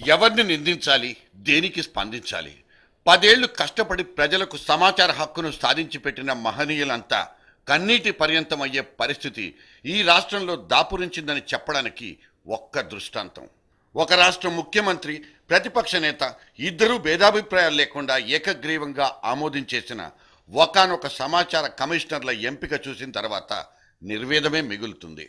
ఎవరిని నిందించాలి దేనికి స్పందించాలి పదేళ్లు కష్టపడి ప్రజలకు సమాచార హక్కును సాధించి పెట్టిన మహనీయులంతా కన్నీటి పర్యంతం అయ్యే పరిస్థితి ఈ రాష్ట్రంలో దాపురించిందని చెప్పడానికి ఒక్క దృష్టాంతం ఒక రాష్ట్ర ముఖ్యమంత్రి ప్రతిపక్ష నేత ఇద్దరూ భేదాభిప్రాయాలు లేకుండా ఏకగ్రీవంగా ఆమోదించేసిన ఒకానొక సమాచార కమిషనర్ల ఎంపిక చూసిన తర్వాత నిర్వేదమే మిగులుతుంది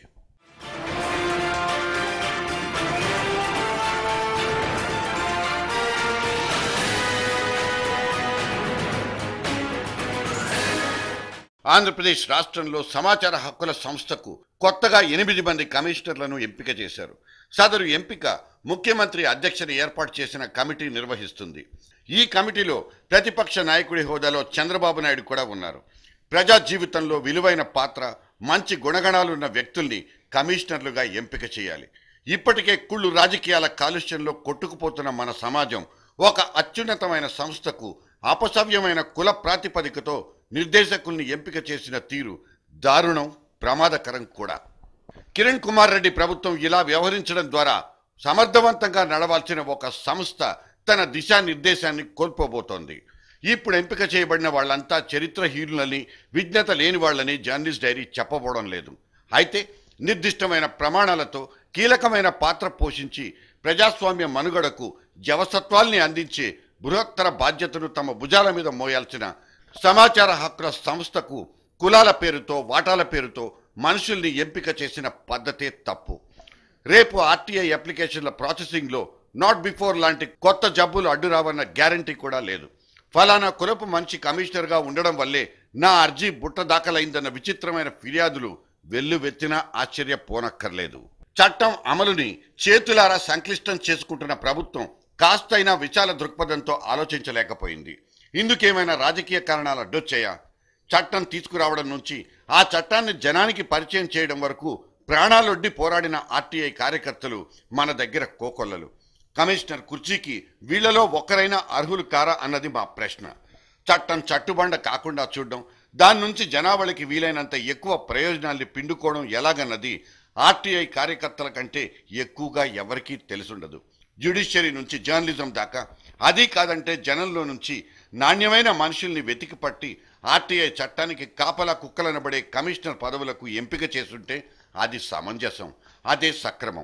ఆంధ్రప్రదేశ్ రాష్ట్రంలో సమాచార హక్కుల సంస్థకు కొత్తగా ఎనిమిది మంది కమిషనర్లను ఎంపిక చేశారు సదరు ఎంపిక ముఖ్యమంత్రి అధ్యక్షత ఏర్పాటు చేసిన కమిటీ నిర్వహిస్తుంది ఈ కమిటీలో ప్రతిపక్ష నాయకుడి హోదాలో చంద్రబాబు నాయుడు కూడా ఉన్నారు ప్రజా జీవితంలో విలువైన పాత్ర మంచి గుణగణాలున్న వ్యక్తుల్ని కమిషనర్లుగా ఎంపిక చేయాలి ఇప్పటికే కుళ్ళు రాజకీయాల కాలుష్యంలో కొట్టుకుపోతున్న మన సమాజం ఒక అత్యున్నతమైన సంస్థకు అపసవ్యమైన కుల ప్రాతిపదికతో నిర్దేశకుల్ని ఎంపిక చేసిన తీరు దారుణం ప్రమాదకరం కూడా కిరణ్ కుమార్ రెడ్డి ప్రభుత్వం ఇలా వ్యవహరించడం ద్వారా సమర్థవంతంగా నడవాల్సిన ఒక సంస్థ తన దిశానిర్దేశాన్ని కోల్పోబోతోంది ఇప్పుడు ఎంపిక చేయబడిన వాళ్ళంతా చరిత్రహీనులని విజ్ఞత లేని వాళ్ళని జర్నలిస్ట్ డైరీ చెప్పబోవడం లేదు అయితే నిర్దిష్టమైన ప్రమాణాలతో కీలకమైన పాత్ర పోషించి ప్రజాస్వామ్య మనుగడకు జవసత్వాల్ని అందించే బృహత్తర బాధ్యతను తమ భుజాల మీద మోయాల్సిన సమాచార హక్కుల సంస్థకు కులాల పేరుతో వాటాల పేరుతో మనుషుల్ని ఎంపిక చేసిన పద్ధతే తప్పు రేపు ఆర్టీఐ అప్లికేషన్ల ప్రాసెసింగ్లో నాట్ బిఫోర్ లాంటి కొత్త జబ్బులు అడ్డురావన్న గ్యారంటీ కూడా లేదు ఫలానా కులపు మంచి కమిషనర్గా ఉండడం వల్లే నా అర్జీ బుట్ట దాఖలైందన్న విచిత్రమైన ఫిర్యాదులు వెల్లువెత్తినా ఆశ్చర్యపోనక్కర్లేదు చట్టం అమలుని చేతులారా సంక్లిష్టం చేసుకుంటున్న ప్రభుత్వం కాస్తైనా విశాల దృక్పథంతో ఆలోచించలేకపోయింది ఇందుకేమైనా రాజకీయ కారణాలు అడ్డొచ్చాయా చట్టం తీసుకురావడం నుంచి ఆ చట్టాన్ని జనానికి పరిచయం చేయడం వరకు ప్రాణాలొడ్డి పోరాడిన ఆర్టీఐ కార్యకర్తలు మన దగ్గర కోకొల్లలు కమిషనర్ కుర్చీకి వీళ్ళలో ఒక్కరైనా అర్హులు కారా అన్నది మా ప్రశ్న చట్టం చట్టుబండ కాకుండా చూడడం దాని నుంచి జనావళికి వీలైనంత ఎక్కువ ప్రయోజనాల్ని పిండుకోవడం ఎలాగన్నది ఆర్టీఐ కార్యకర్తల కంటే ఎక్కువగా ఎవరికీ తెలుసుండదు జ్యుడిషియరీ నుంచి జర్నలిజం దాకా అది కాదంటే జనంలో నుంచి నాణ్యమైన మనుషుల్ని వెతికి పట్టి ఆర్టీఐ చట్టానికి కాపలా కుక్కలనబడే కమిషనర్ పదవులకు ఎంపిక చేసుంటే అది సమంజసం అదే సక్రమం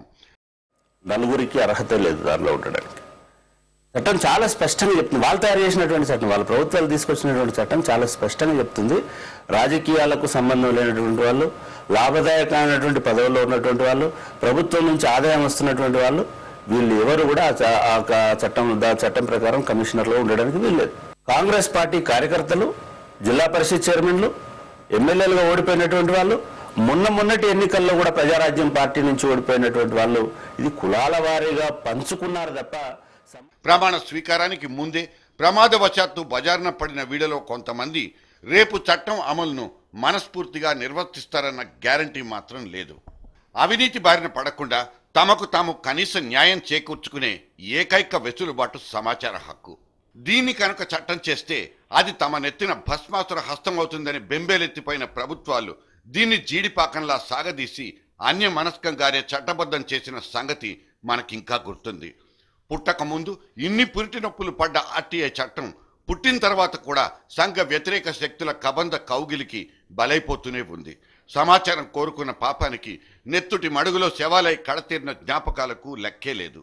నలుగురికి అర్హత లేదు దానిలో ఉండడానికి చట్టం చాలా స్పష్టంగా చెప్తుంది వాళ్ళు తయారు చేసినటువంటి చట్టం వాళ్ళ ప్రభుత్వాలు తీసుకొచ్చినటువంటి చట్టం చాలా స్పష్టంగా చెప్తుంది రాజకీయాలకు సంబంధం లేనటువంటి వాళ్ళు లాభదాయకమైనటువంటి పదవుల్లో ఉన్నటువంటి వాళ్ళు ప్రభుత్వం నుంచి ఆదాయం వస్తున్నటువంటి వాళ్ళు వీళ్ళు ఎవరు కూడా ఆ చ- ఆ క- చట్టం దా- చట్టం ప్రకారం కమిషనర్లో ఉండడానికి వీల్లేదు కాంగ్రెస్ పార్టీ కార్యకర్తలు జిల్లా పరిషత్ చైర్మన్లు ఎమ్మెల్యేలుగా ఓడిపోయినటువంటి వాళ్ళు మొన్న మొన్నటి ఎన్నికల్లో కూడా ప్రజారాజ్యం పార్టీ నుంచి ఓడిపోయినటువంటి వాళ్ళు ఇది కులాల వారీగా పంచుకున్నారు తప్ప సమ- ప్రమాణ స్వీకారానికి ముందే ప్రమాదవశాత్తు బజారున పడిన వీడలో కొంతమంది రేపు చట్టం అమలును మనస్ఫూర్తిగా నిర్వర్తిస్తారన్న గ్యారంటీ మాత్రం లేదు అవినీతి బారిన పడకుండా తమకు తాము కనీస న్యాయం చేకూర్చుకునే ఏకైక వెసులుబాటు సమాచార హక్కు దీన్ని కనుక చట్టం చేస్తే అది తమ నెత్తిన భస్మాసుర హస్తం అవుతుందని బెంబేలెత్తిపోయిన ప్రభుత్వాలు దీన్ని జీడిపాకంలా సాగదీసి అన్య మనస్కంగానే చట్టబద్ధం చేసిన సంగతి మనకింకా గుర్తుంది పుట్టక ముందు ఇన్ని పురిటి నొప్పులు పడ్డ ఆర్టీఐ చట్టం పుట్టిన తర్వాత కూడా సంఘ వ్యతిరేక శక్తుల కబంధ కౌగిలికి బలైపోతూనే ఉంది సమాచారం కోరుకున్న పాపానికి నెత్తుటి మడుగులో శవాలై కడతీరిన జ్ఞాపకాలకు లెక్కే లేదు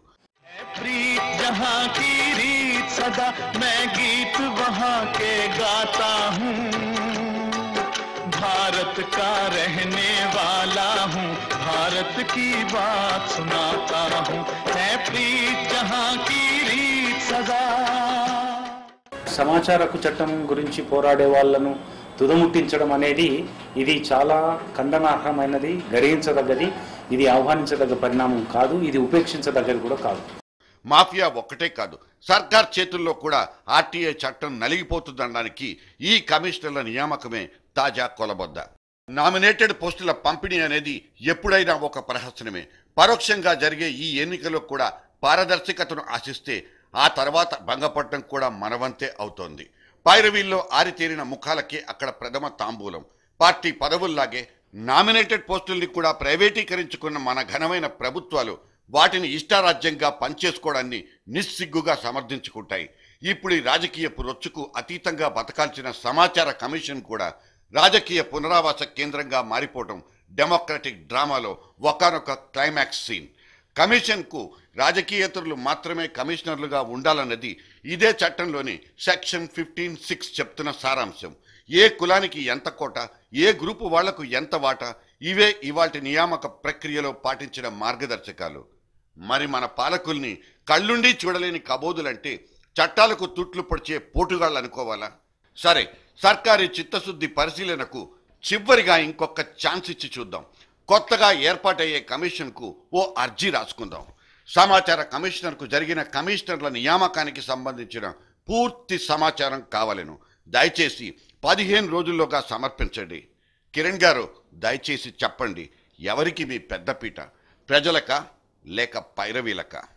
प्रीत जहाँ की रीत सदा मैं गीत वहाँ के गाता हूँ भारत का रहने वाला हूँ भारत की बात सुनाता हूँ है प्रीत जहाँ की रीत सदा సమాచార హక్కు చట్టం గురించి పోరాడే వాళ్ళను తుదముట్టించడం అనేది ఇది చాలా ఖండనార్హమైనది గర్హించదగ్గది ఇది ఆహ్వానించదగ్గ పరిణామం కాదు ఇది ఉపేక్షించదగ్గది కూడా కాదు మాఫియా ఒక్కటే కాదు సర్కార్ చేతుల్లో కూడా ఆర్టీఐ చట్టం నలిగిపోతుందనడానికి ఈ కమిషనర్ల నియామకమే తాజా కొలబొద్ద నామినేటెడ్ పోస్టుల పంపిణీ అనేది ఎప్పుడైనా ఒక ప్రహసనమే పరోక్షంగా జరిగే ఈ ఎన్నికలో కూడా పారదర్శకతను ఆశిస్తే ఆ తర్వాత భంగపడటం కూడా మనవంతే అవుతోంది పైరవీల్లో ఆరితేరిన ముఖాలకే అక్కడ ప్రథమ తాంబూలం పార్టీ పదవుల్లాగే నామినేటెడ్ పోస్టుల్ని కూడా ప్రైవేటీకరించుకున్న మన ఘనమైన ప్రభుత్వాలు వాటిని ఇష్టారాజ్యంగా పనిచేసుకోవడాన్ని నిస్సిగ్గుగా సమర్థించుకుంటాయి ఇప్పుడు ఈ రాజకీయపు రొచ్చుకు అతీతంగా బతకాల్సిన సమాచార కమిషన్ కూడా రాజకీయ పునరావాస కేంద్రంగా మారిపోవడం డెమోక్రటిక్ డ్రామాలో ఒకనొక క్లైమాక్స్ సీన్ కమిషన్కు రాజకీయేతరులు మాత్రమే కమిషనర్లుగా ఉండాలన్నది ఇదే చట్టంలోని సెక్షన్ ఫిఫ్టీన్ సిక్స్ చెప్తున్న సారాంశం ఏ కులానికి ఎంత కోట ఏ గ్రూపు వాళ్లకు ఎంత వాటా ఇవే ఇవాటి నియామక ప్రక్రియలో పాటించిన మార్గదర్శకాలు మరి మన పాలకుల్ని కళ్ళుండి చూడలేని కబోదులంటే చట్టాలకు తుట్లు పొడిచే పోటుగాళ్ళు అనుకోవాలా సరే సర్కారీ చిత్తశుద్ధి పరిశీలనకు చివరిగా ఇంకొక ఛాన్స్ ఇచ్చి చూద్దాం కొత్తగా ఏర్పాటయ్యే కమిషన్కు ఓ అర్జీ రాసుకుందాం సమాచార కమిషనర్కు జరిగిన కమిషనర్ల నియామకానికి సంబంధించిన పూర్తి సమాచారం కావాలను దయచేసి పదిహేను రోజుల్లోగా సమర్పించండి కిరణ్ గారు దయచేసి చెప్పండి ఎవరికి మీ పెద్దపీట ప్రజలక లేక పైరవీలక